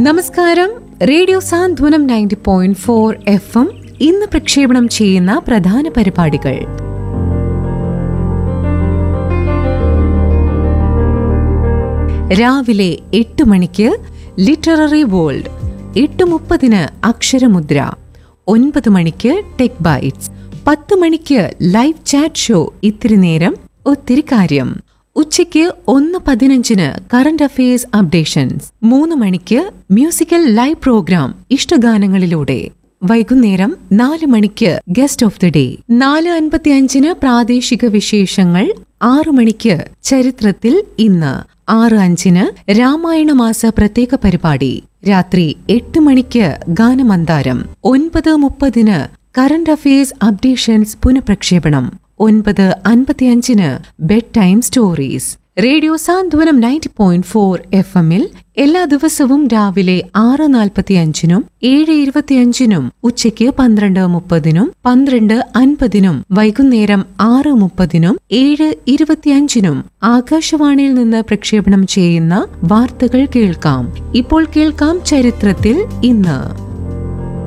നമസ്കാരം radio Santhwanam ninety point four F M ഇന്ന് പ്രക്ഷേപണം ചെയ്യുന്ന പ്രധാന പരിപാടികൾ രാവിലെ എട്ട് മണിക്ക് ലിറ്റററി വേൾഡ് എട്ട് മുപ്പതിന് അക്ഷരമുദ്ര ഒൻപത് മണിക്ക് ടെക് ബൈറ്റ്സ് പത്ത് മണിക്ക് ലൈവ് ചാറ്റ് ഷോ ഇത്തിരി നേരം ഒത്തിരി കാര്യം ഉച്ചയ്ക്ക് ഒന്ന് പതിനഞ്ചിന് കറന്റ് അഫയേഴ്സ് അപ്ഡേഷൻസ് മൂന്ന് മണിക്ക് മ്യൂസിക്കൽ ലൈവ് പ്രോഗ്രാം ഇഷ്ടഗാനങ്ങളിലൂടെ വൈകുന്നേരം നാല് മണിക്ക് ഗസ്റ്റ് ഓഫ് ദി ഡേ നാല് അൻപത്തി അഞ്ചിന് പ്രാദേശിക വിശേഷങ്ങൾ ആറു മണിക്ക് ചരിത്രത്തിൽ ഇന്ന് ആറ് അഞ്ചിന് രാമായണ മാസ പ്രത്യേക പരിപാടി രാത്രി എട്ട് മണിക്ക് ഗാനമന്താരം ഒൻപത് മുപ്പതിന് കറന്റ് അഫയേഴ്സ് അപ്ഡേഷൻസ് പുനഃപ്രക്ഷേപണം ഒൻപത് അൻപത്തിയഞ്ചിന് bed time stories radio Santhwanam ninety point four F എമ്മിൽ എല്ലാ ദിവസവും രാവിലെ ആറ് നാൽപ്പത്തിയഞ്ചിനും ഏഴ് ഇരുപത്തിയഞ്ചിനും ഉച്ചയ്ക്ക് പന്ത്രണ്ട് മുപ്പതിനും പന്ത്രണ്ട് അൻപതിനും വൈകുന്നേരം ആറ് മുപ്പതിനും ഏഴ് ഇരുപത്തിയഞ്ചിനും ആകാശവാണിയിൽ നിന്ന് പ്രക്ഷേപണം ചെയ്യുന്ന വാർത്തകൾ കേൾക്കാം ഇപ്പോൾ കേൾക്കാം ചരിത്രത്തിൽ ഇന്ന്